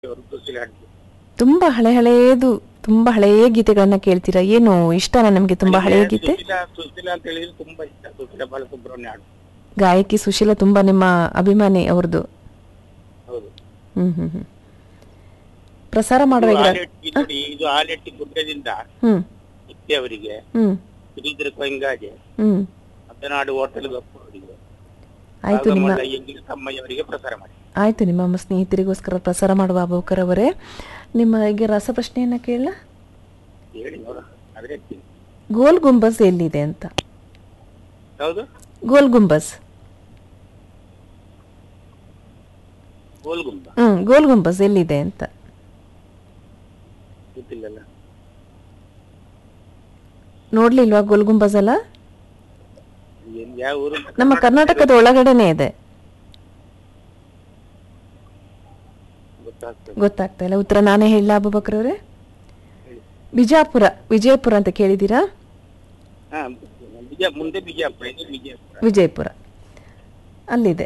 ಅವರು ಸುಶೀಲ ಹಾಡಿದ್ದು ತುಂಬಾ ಹಳೆ ಹಳೆಯದು ತುಂಬಾ ಹಳೆಯ ಗೀತೆಗಳನ್ನ ಕೇಳ್ತೀರಾ ಏನು ಇಷ್ಟನಾ ನಿಮ್ಗೆ ತುಂಬಾ ಹಳೆಯ ಗೀತೆ ಸುಶೀಲ ಸುಶೀಲ ಅಂತ ಹೇಳಿದ್ರೆ ತುಂಬಾ ಇಷ್ಟ ಸುಶೀಲ ಬಾಲಸುಬ್ರಹ್ಮಣ್ಯ ಹಾಡು ಗಾಯಕಿ ಸುಶೀಲ ತುಂಬಾ ನಿಮ್ಮ ಅಭಿಮಾನಿ ಅವ್ರದ್ದು ಹೌದು ಹ್ಮ್ ಹ್ಮ್ ಹ್ಮ್ ಪ್ರಸಾರ ಮಾಡುವ ಇದು ಈಗ ಆಲೆಟ್ಟಿ ನೋಡಿ, ಇದು ಆಲೆಟ್ಟಿ ಗುಡ್ಡದಿಂದ ಹ್ಮ್ ಇತ್ತೆ ಅವರಿಗೆ ಹ್ಮ್ ಶ್ರೀಧರ ಕೊಯ್ಂಗಾಗೆ ಹ್ಮ್ ಮದ್ದನಾಡು ಹೋಟೆಲ್ ಗಪ್ಪು ಅವರಿಗೆ ಆಯ್ತು ನಿಮ್ಮ ಭಾಗಮಲ್ಲ ಎಂಗಿನ ತಮ್ಮಯ್ಯ ಅವರಿಗೆ ಪ್ರಸಾರ ಮಾಡಿ ಆಯ್ತು ನಿಮ್ಮ ನಮ್ಮ ಸ್ನೇಹಿತರಿಗೋಸ್ಕರ ಪ್ರಸಾರ ಮಾಡುವ ಅಬೋಕರ್ ಅವರೇ ನಿಮ್ಮ ಈಗ ರಸಪ್ರಶ್ನೆಯನ್ನ ಕೇಳ ಹೇಳಿ ನೋಡೋಣ ಆದ್ರೆ ಹೇಳ್ತೀನಿ ಗೋಲ್ ಗುಂಬಸ್ ಎಲ್ಲಿದೆ ಅಂತ ಹೌದು ಗೋಲ್ ಗುಂಬಸ್ ಗೋಲ್ಗುಂಬ ಹ್ಮ್ ಗೋಲ್ ಗುಂಬಸ್ ಎಲ್ಲಿದೆ ಅಂತ ಗೊತ್ತಿಲ್ಲಲ್ಲ ನೋಡ್ಲಿಲ್ವಾ ಗೋಲ್ ಗುಂಬಸ್ ಅಲ್ಲ ಏನ್ ಯಾವ ಊರು ಅಂತ ನಮ್ಮ ಕರ್ನಾಟಕದ ಒಳಗಡೆನೆ ಇದೆ ಗೊತ್ತಾಗ್ತದೆ ಗೊತ್ತಾಗ್ತಾ ಇಲ್ಲ ಉತ್ತರ ನಾನೇ ಹೇಳ ಅಬುಬಕ್ರ ಅವರೇ ಬಿಜಾಪುರ ವಿಜಯಪುರ ಅಂತ ಕೇಳಿದ್ದೀರಾ ಹಾ ಬಿಜಾ ಮುಂದೆ ಬಿಜಾಪುರ ಇದು ಬಿಜಾಪುರ ವಿಜಯಪುರ ಅಲ್ಲಿದೆ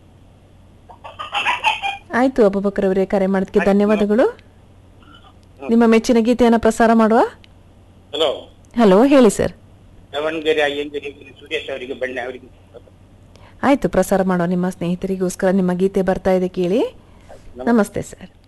ಆಯ್ತು ಅಬುಬಕ್ರ ಅವರೇ ಕರೆ ಮಾಡೋದಕ್ಕೆ ಧನ್ಯವಾದಗಳು ನಿಮ್ಮ ಮೆಚ್ಚಿನ ಗೀತೆಯನ್ನು ಪ್ರಸಾರ ಮಾಡುವ ಹಲೋ ಹಲೋ ಹೇಳಿ ಸರ್ ದಾವಣಗೆರೆ ಅಯ್ಯಂಗೆರೆ ಸುರೇಶ್ ಅವರಿಗೆ ಬಣ್ಣೆ ಅವರಿಗೆ ಆಯ್ತು ಪ್ರಸಾರ ಮಾಡುವ ನಿಮ್ಮ ಸ್ನೇಹಿತರಿಗೋಸ್ಕರ ನಿಮ್ಮ ಗೀತೆ ಬರ್ತಾ ಇದೆ ಕೇಳಿ ನಮಸ್ತೆ ಸರ್